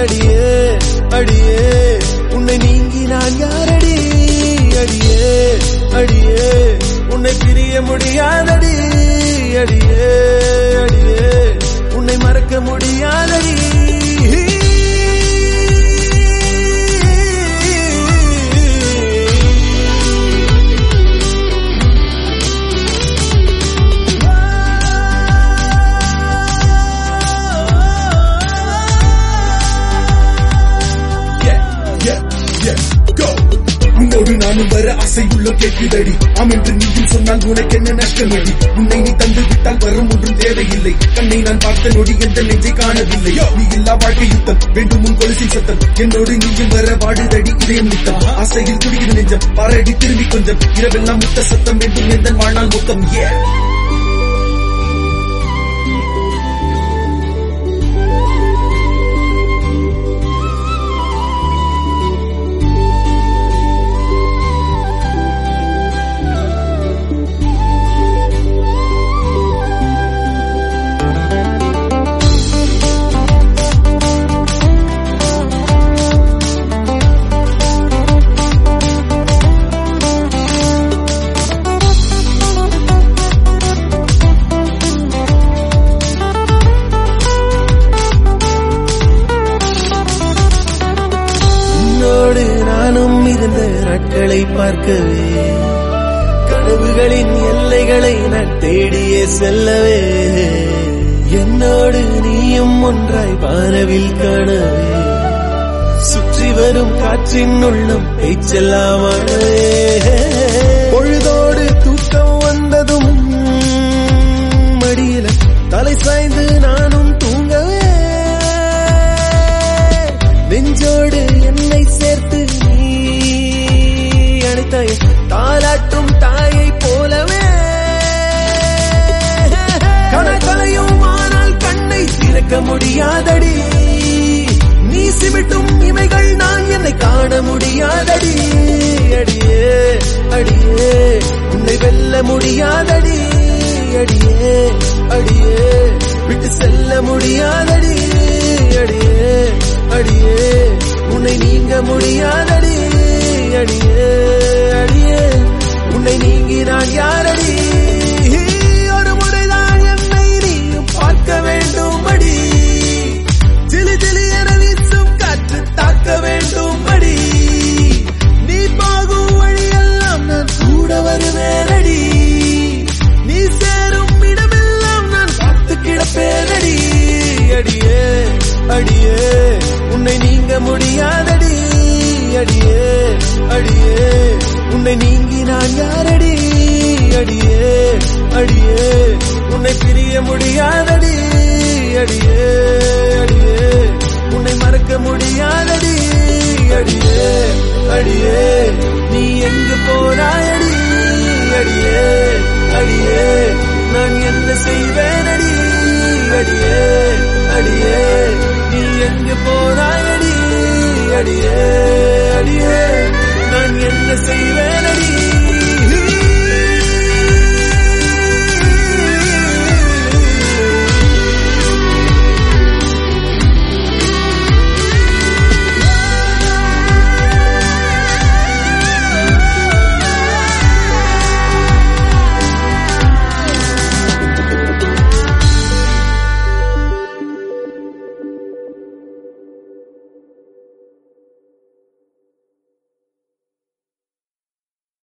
அடியே அடியே உன்னை நீங்கி நான் யாரடி அடியே அடியே உன்னை பிரிய முடியாதடி அடியே அடியே உன்னை மறக்க முடியாதடி Yeah, yeah, yeah, go. உன்னோடு நானும் வர ஆசை உள்ள கேட்குதடி ஆம் என்று நீயும் சொன்னால் உனக்கு என்ன நஷ்டமடி உன்னை நீ தந்து விட்டால் வரும் ஒன்றும் தேவையில்லை கண்ணை நான் பார்த்த நொடி எந்த நெஞ்சை காணவில்லை நீ இல்லா வாழ்க்கை யுத்தம் வேண்டும் உன் கொலுசின் சத்தம் என்னோடு நீயும் வர வாடுதடி இதயம் நித்தம் ஆசையில் துடிக்கிற நெஞ்சம் பாரடி திரும்பி கொஞ்சம் இரவெல்லாம் முத்த சத்தம் வேண்டும் எந்த வாழ்நாள் மொத்தம் ஏ உன்னோடு நானும் இருந்த நாட்களை பார்க்கவே கனவுகளின் எல்லைகளை நான் தேடியே செல்லவே என்னோடு நீயும் ஒன்றாய் வானவில் காணவே சுற்றி வரும் காற்றின் உள்ளம் பேச்செல்லாமானவே பொழுதோடு தூக்கம் வந்ததும் மடியில தலை சாய்ந்து நானும் தூங்கவே நெஞ்சோடு என்னை சேர்த்து நீ அழைத்தாய் தாலாட்டும் தாயை போலவே கணக்கலையும் ஆனால் கண்ணை திறக்க முடியாதடி நீ சிமிட்டும் இமைகள் நான் என்னை காண முடியாதடி அடியே அடியே உன்னை வெல்ல முடியாதடி அடியே அடியே விட்டு செல்ல முடியாதடி அடியே அடியே உன்னை நீங்க முடியாதடி அடியே அடியே உன்னை நீங்கி நான் யாரடி ஒரு முறைதான் என்னை நீயும் பார்க்க வேண்டும் அடி சிலி சிலி என வீசும் காற்று தாக்க வேண்டும் அடி நீ போகும் வழியெல்லாம் நான் கூட வருவேனடி நீ சேரும் இடமெல்லாம் நான் பார்த்து கிடப்பேனடி அடியே அடியே உன்னை நீங்க முடியாதடி அடியே அடியே உன்னை நீங்கி நான் யாரடி அடியே அடியே உன்னை பிரிய முடியாதடி அடியே அடியே உன்னை மறக்க முடியாதடி அடியே அடியே நீ எங்கு போனாயடி அடியே அடியே நான் என்ன செய்வேனடி அடியே அடியே நீ எங்கு போனாயடி அடியே அடியே நான் என்ன செய்வேனடி